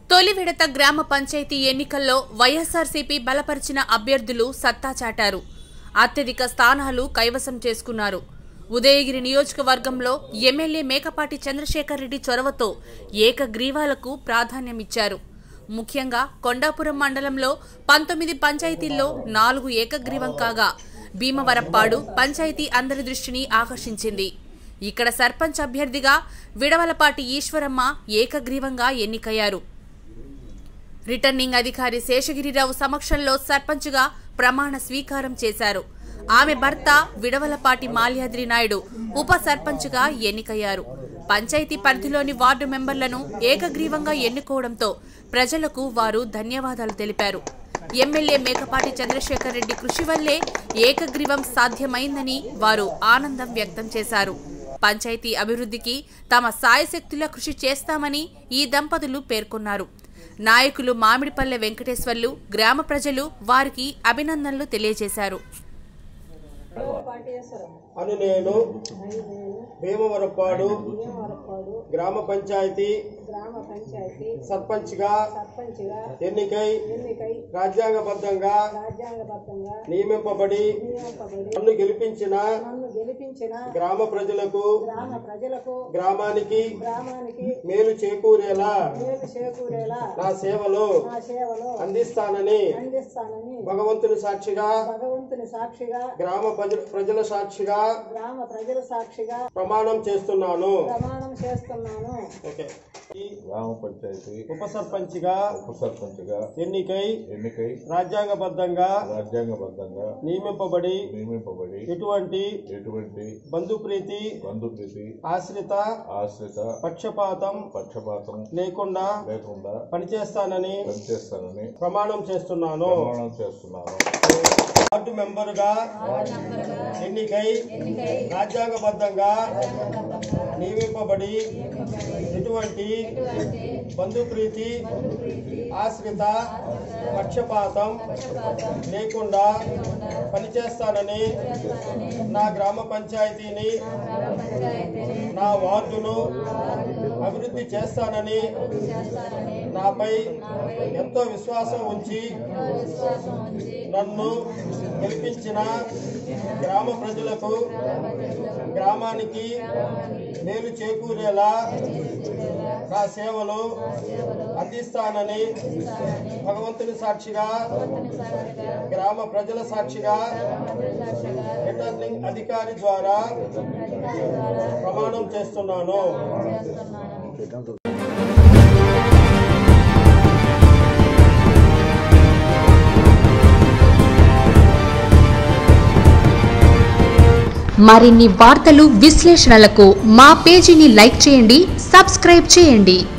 తొలి విడత గ్రామ పంచాయతీ ఎన్నికల్లో వైఎస్ఆర్సీపీ బలపరిచిన అభ్యర్థులు సత్తా చాటారు అత్యధిక స్థానాలు కైవసం చేసుకున్నారు ఉదయగిరి నియోజకవర్గంలో ఎమ్మెల్యే మేకపాటి చంద్రశేఖర్ రెడ్డి చొరవతో ఏకగ్రీవాలకు ప్రాధాన్యమిచ్చారు ముఖ్యంగా కొండాపురం మండలంలో పంతొమ్మిది పంచాయతీల్లో నాలుగు ఏకగ్రీవం కాగా భీమవరప్పాడు పంచాయతీ అందరి దృష్టిని ఆకర్షించింది ఇక్కడ సర్పంచ్ అభ్యర్థిగా విడవలపాటి ఈశ్వరమ్మ ఏకగ్రీవంగా ఎన్నికయ్యారు రిటర్నింగ్ అధికారి శేషగిరిరావు సమక్షంలో సర్పంచ్గా ప్రమాణ స్వీకారం చేశారు ఆమె భర్త విడవలపాటి మాల్యాద్రి నాయుడు ఉప సర్పంచ్గా ఎన్నికయ్యారు పంచాయతీ పరిధిలోని వార్డు మెంబర్లను ఏకగ్రీవంగా ఎన్నుకోవడంతో ప్రజలకు వారు ధన్యవాదాలు తెలిపారు ఎమ్మెల్యే మేకపాటి చంద్రశేఖర్ రెడ్డి కృషి వల్లే ఏకగ్రీవం సాధ్యమైందని వారు ఆనందం వ్యక్తం చేశారు పంచాయతీ అభివృద్ధికి తమ సాయశక్తుల కృషి చేస్తామని ఈ దంపతులు పేర్కొన్నారు నాయకులు మామిడిపల్లె వెంకటేశ్వర్లు గ్రామ ప్రజలు వారికి అభినందనలు తెలియజేశారు అను నేను భీమవరపాడు గ్రామ పంచాయతీ గ్రామ పంచాయతీ సర్పంచ్గా సర్పంచ్గా ఎన్నికై ఎన్నికై రాజ్యాంగబద్ధంగా రాజ్యాంగబద్ధంగా నియమింపబడి నియమింపబడి నన్ను గెలిపించిన నన్ను గెలిపించిన గ్రామ ప్రజలకు గ్రామ ప్రజలకు గ్రామానికి గ్రామానికి మేలు చేకూరేలా మేలు చేకూరేలా నా సేవలు నా సేవలు అందిస్తానని అందిస్తానని భగవంతుని సాక్షిగా భగవంతుని సాక్షిగా గ్రామ ప్రజ- ప్రజల సాక్షిగా గ్రామ ప్రజల సాక్షిగా ప్రమాణం చేస్తున్నాను ప్రమాణం చేస్తున్నాను ఓకే ఈ గ్రామ పంచాయతీ ఉప సర్పంచ్గా ఉప సర్పంచ్గా ఎన్నికై ఎన్నికై రాజ్యాంగబద్ధంగా రాజ్యాంగబద్ధంగా నియమింపబడి నియమింపబడి ఎటువంటి ఎటువంటి బంధుప్రీతి బంధుప్రీతి ఆశ్రిత ఆశ్రిత పక్షపాతం పక్షపాతం లేకుండా లేకుండా పనిచేస్తానని పనిచేస్తానని ప్రమాణం చేస్తున్నాను ప్రమాణం చేస్తున్నాను వార్డు మెంబరుగా ఎన్నికై రాజ్యాంగబద్ధంగా నియమింపబడి ఎటువంటి బంధుప్రీతి ఆశ్రిత పక్షపాతం లేకుండా పనిచేస్తానని నా గ్రామ పంచాయతీని నా వార్డును అభివృద్ధి చేస్తానని నాపై ఎంతో విశ్వాసం ఉంచి నన్ను గెలిపించిన గ్రామ ప్రజలకు గ్రామానికి మేలు చేకూరేలా నా సేవలు అందిస్తానని భగవంతుని సాక్షిగా గ్రామ ప్రజల సాక్షిగా రిటర్నింగ్ అధికారి ద్వారా ప్రమాణం చేస్తున్నాను మరిన్ని వార్తలు విశ్లేషణలకు మా పేజీని లైక్ చేయండి సబ్స్క్రైబ్ చేయండి